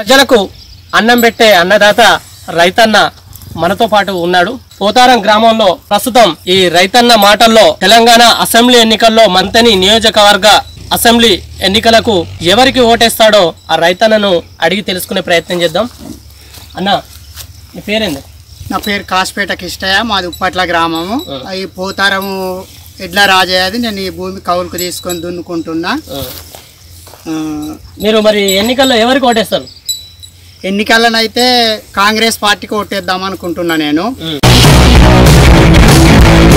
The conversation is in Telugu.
ప్రజలకు అన్నం పెట్టే అన్నదాత రైతన్న మనతో పాటు ఉన్నాడు పోతారం గ్రామంలో ప్రస్తుతం ఈ రైతన్న మాటల్లో తెలంగాణ అసెంబ్లీ ఎన్నికల్లో మంతని నియోజకవర్గ అసెంబ్లీ ఎన్నికలకు ఎవరికి ఓటేస్తాడో ఆ రైతన్నను అడిగి తెలుసుకునే ప్రయత్నం చేద్దాం అన్న నీ పేరేంది నా పేరు కాసిపేట కిష్టయ్య మాది ఉప్పట్ల గ్రామము ఈ పోతారము ఎడ్ల రాజయ్యది నేను ఈ భూమి కౌలుకు తీసుకొని దున్నుకుంటున్నా ఆ, మీరు మరి ఎన్నికల్లో ఎవరికి ఓటేస్తారు ఎన్నికలనైతే కాంగ్రెస్ పార్టీకి ఓటేద్దాం అనుకుంటున్నా నేను